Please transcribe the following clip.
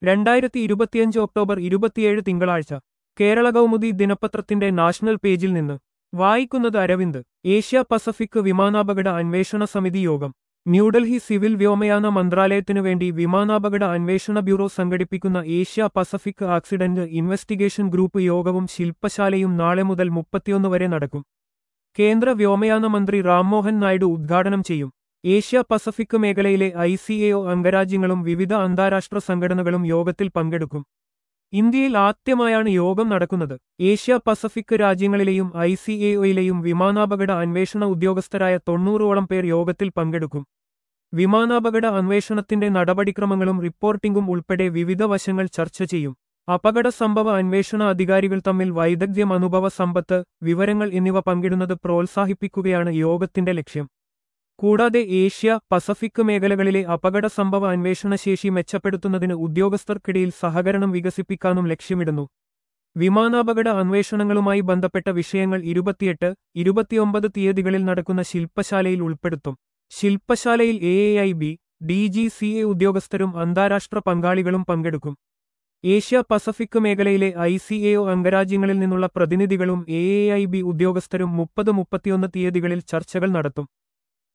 രണ്ടായിരത്തി ഇരുപത്തിയഞ്ച് ഒക്ടോബർ ഇരുപത്തിയേഴ് തിങ്കളാഴ്ച കേരള കൗമുദി ദിനപത്രത്തിന്റെ നാഷണൽ പേജിൽ നിന്ന് വായിക്കുന്നത് അരവിന്ദ് ഏഷ്യ പസഫിക് വിമാനാപകട അന്വേഷണ സമിതി യോഗം ന്യൂഡൽഹി സിവിൽ വ്യോമയാന മന്ത്രാലയത്തിനു വേണ്ടി വിമാനാപകട അന്വേഷണ ബ്യൂറോ സംഘടിപ്പിക്കുന്ന Asia Pacific accident investigation group യോഗവും ശില്പശാലയും നാളെ മുതൽ മുപ്പത്തിയൊന്ന് വരെ നടക്കും കേന്ദ്ര വ്യോമയാന മന്ത്രി റാംമോഹൻ നായിഡു ഉദ്ഘാടനം ചെയ്യും ഏഷ്യ പസഫിക് മേഖലയിലെ ഐ സി എ ഒ അംഗരാജ്യങ്ങളും വിവിധ അന്താരാഷ്ട്ര സംഘടനകളും യോഗത്തിൽ പങ്കെടുക്കും ഇന്ത്യയിൽ ആദ്യമായാണ് യോഗം നടക്കുന്നത് ഏഷ്യ പസഫിക് രാജ്യങ്ങളിലെയും ഐ സി എ ഒയിലെയും വിമാനാപകട അന്വേഷണ ഉദ്യോഗസ്ഥരായ തൊണ്ണൂറോളം പേർ യോഗത്തിൽ പങ്കെടുക്കും വിമാനാപകട അന്വേഷണത്തിന്റെ നടപടിക്രമങ്ങളും റിപ്പോർട്ടിംഗും ഉൾപ്പെടെ വിവിധ വശങ്ങൾ ചർച്ച ചെയ്യും അപകട സംഭവ അന്വേഷണ അധികാരികൾ തമ്മിൽ വൈദഗ്ധ്യം അനുഭവ സമ്പത്ത് വിവരങ്ങൾ എന്നിവ പങ്കിടുന്നത് പ്രോത്സാഹിപ്പിക്കുകയാണ് യോഗത്തിന്റെ ലക്ഷ്യം കൂടാതെ ഏഷ്യ പസഫിക് മേഖലകളിലെ അപകട സംഭവ അന്വേഷണശേഷി മെച്ചപ്പെടുത്തുന്നതിന് ഉദ്യോഗസ്ഥർക്കിടയിൽ സഹകരണം വികസിപ്പിക്കാനും ലക്ഷ്യമിടുന്നു വിമാനാപകട അന്വേഷണങ്ങളുമായി ബന്ധപ്പെട്ട വിഷയങ്ങൾ ഇരുപത്തിയെട്ട് ഇരുപത്തിയൊമ്പത് തീയതികളിൽ നടക്കുന്ന ശില്പശാലയിൽ ഉൾപ്പെടുത്തും ശില്പശാലയിൽ A A I B D G C A ഉദ്യോഗസ്ഥരും അന്താരാഷ്ട്ര പങ്കാളികളും പങ്കെടുക്കും ഏഷ്യ പസഫിക് മേഖലയിലെ ഐ സി എ ഒ അംഗരാജ്യങ്ങളിൽ നിന്നുള്ള പ്രതിനിധികളും എ എ ഐ ബി ഉദ്യോഗസ്ഥരും മുപ്പത് മുപ്പത്തിയൊന്ന് തീയതികളിൽ ചർച്ചകൾ നടത്തും